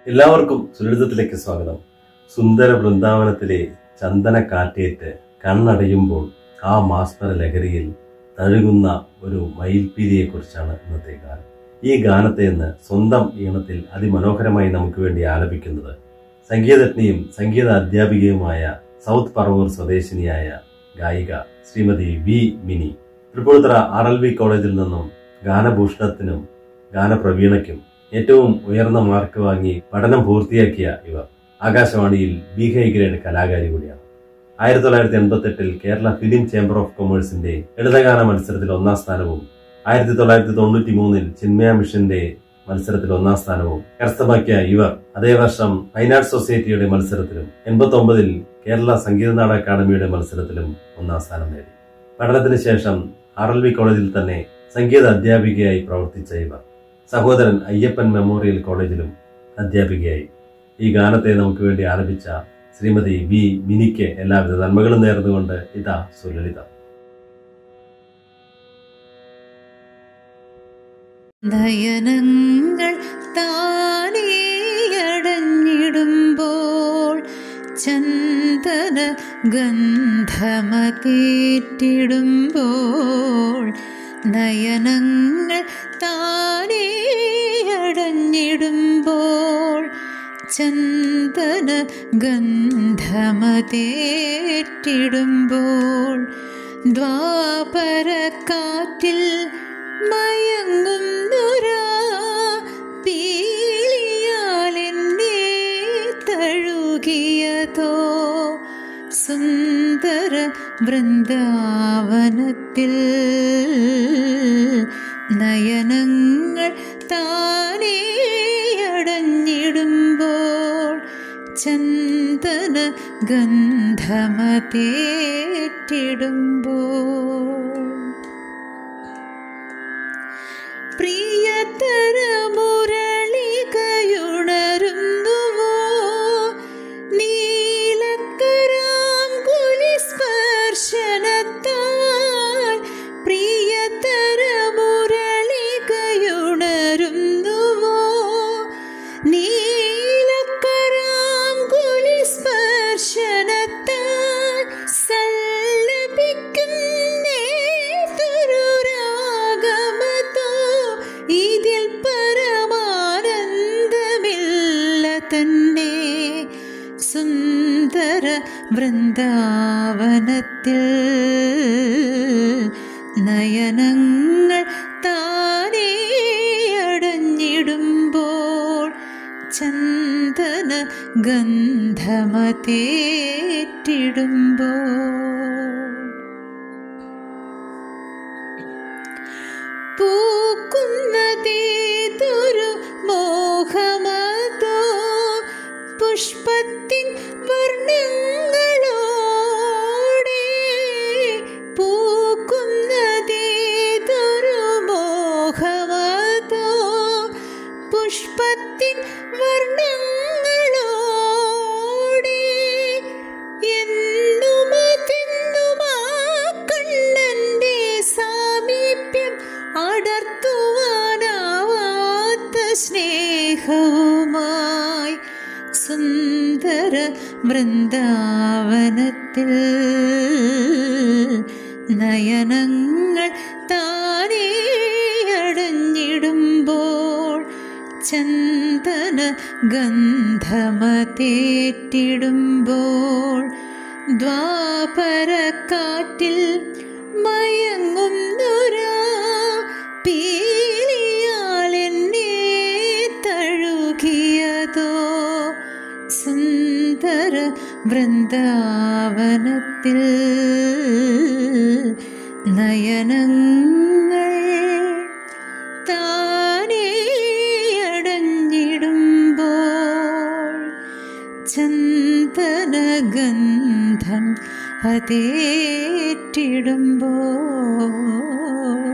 എല്ലാവർക്കും സുരളിതത്തിലേക്ക് സ്വാഗതം സുന്ദര വൃന്ദാവനത്തിലെ ചന്ദന കാറ്റേറ്റ് കണ്ണടയുമ്പോൾ ആ മാസ്മര ലഹരിയിൽ തഴുകുന്ന ഒരു മയിൽപ്പീലിയെ കുറിച്ചാണ് ഇന്നത്തെ ഗാനം ഈ ഗാനത്തെ ഇന്ന് സ്വന്തം ഈണത്തിൽ അതിമനോഹരമായി നമുക്ക് വേണ്ടി ആലപിക്കുന്നത് സംഗീതജ്ഞയും സംഗീത അധ്യാപികയുമായ സൗത്ത് പറവൂർ സ്വദേശിനിയായ ഗായിക Shrimati V Mini Tripunithura R L V കോളേജിൽ നിന്നും ഗാനഭൂഷണത്തിനും ഗാനപ്രവീണയ്ക്കും ഏറ്റവും ഉയർന്ന മാർക്ക് വാങ്ങി പഠനം പൂർത്തിയാക്കിയ ഇവർ ആകാശവാണിയിൽ ബി ഹൈ ഗ്രേഡ് കലാകാരി കൂടിയാണ് ആയിരത്തി തൊള്ളായിരത്തി എൺപത്തി എട്ടിൽ കേരള ഫിലിം ചേംബർ ഓഫ് കൊമേഴ്സിന്റെ ലളിതഗാന മത്സരത്തിൽ ഒന്നാം സ്ഥാനവും ആയിരത്തി തൊള്ളായിരത്തി തൊണ്ണൂറ്റി മൂന്നിൽ ചിന്മയ മിഷന്റെ മത്സരത്തിൽ ഒന്നാം സ്ഥാനവും കരസ്ഥമാക്കിയ ഇവർ അതേ വർഷം ഫൈൻ ആർട്സ് സൊസൈറ്റിയുടെ മത്സരത്തിലും എൺപത്തി ഒമ്പതിൽ കേരള സംഗീത നാടക അക്കാദമിയുടെ മത്സരത്തിലും ഒന്നാം സ്ഥാനം നേടി പഠനത്തിന് ശേഷം ആർ എൽ വി കോളേജിൽ തന്നെ സംഗീത അധ്യാപികയായി പ്രവർത്തിച്ച ഇവർ സഹോദരൻ അയ്യപ്പൻ മെമ്മോറിയൽ കോളേജിലും അധ്യാപികയായി ഈ ഗാനത്തെ നമുക്ക് വേണ്ടി ആലപിച്ച ശ്രീമതി വി മിനിക്ക് എല്ലാവിധ നന്മകളും നേർന്നുകൊണ്ട് ഇതാ സുലളിത നയനങ്ങൾ താനേയടഞ്ഞിടുമ്പോൾ ചന്ദന ഗന്ധമതേറ്റിടുമ്പോൾ നയനങ്ങൾ താനേയടഞ്ഞിടുമ്പോൾ ചന്ദന ഗന്ധമതേറ്റിടുമ്പോൾ ദ്വാപരക്കാറ്റിൽ മയങ്ങുന്നൊരാ പീലിയാലെന്നെ തഴുകിയതോ സുന്ദര വൃന്ദാവനത്തിൽ നയനങ്ങൾ താനേ അടഞ്ഞിടുമ്പോൾ ചന്ദന ഗന്ധമതേറ്റിടുമ്പോൾ പ്രിയതര മുരളികയുണരുന്നുവോ നീലക്കരാങ്കുലി സ്പർശനത്താൽ പ്രിയതര മുരളികയുണരുന്നുവോ നീലക്കരാങ്കുലി സ്പർശനത്താൽ സല്ലപിക്കുന്നേതൊരുരാഗമതോ ഇതിൽ പരമാനന്ദമില്ല തന്നെ സുന്ദര വൃന്ദാവനത്തിൽ നയനങ്ങൾ താനേ അടഞ്ഞിടുമ്പോൾ ചന്ദന ഗന്ധമതേറ്റിടുമ്പോൾ പൂക്കുന്നതേതൊരു മോഹമതോ പുഷ്പത്തിൻ വർണ്ണങ്ങളോടെ പൂക്കുന്നതേതൊരു മോഹമതോ പുഷ്പത്തിൻ വർണ്ണങ്ങളോടെ എന്നുമതെന്നുമാ കണ്ണന്റെ സാമീപ്യം അടർത്തുവാനാവാത്ത സ്നേഹവുമായി സുന്ദര വൃന്ദാവനത്തിൽ നയനങ്ങൾ താനേ അടഞ്ഞിടുമ്പോൾ ചന്ദന ഗന്ധമതേറ്റിടുമ്പോൾ ദ്വാപരക്കാറ്റിൽ മയങ്ങുന്നൊരാ പീലിയാലെന്നെ തഴുകിയതോ സുന്ദര വൃന്ദാവനത്തിൽ നയനങ്ങൾ താനേ അടഞ്ഞിടുമ്പോൾ ചന്ദനഗന്ധം അതേറ്റിടുമ്പോൾ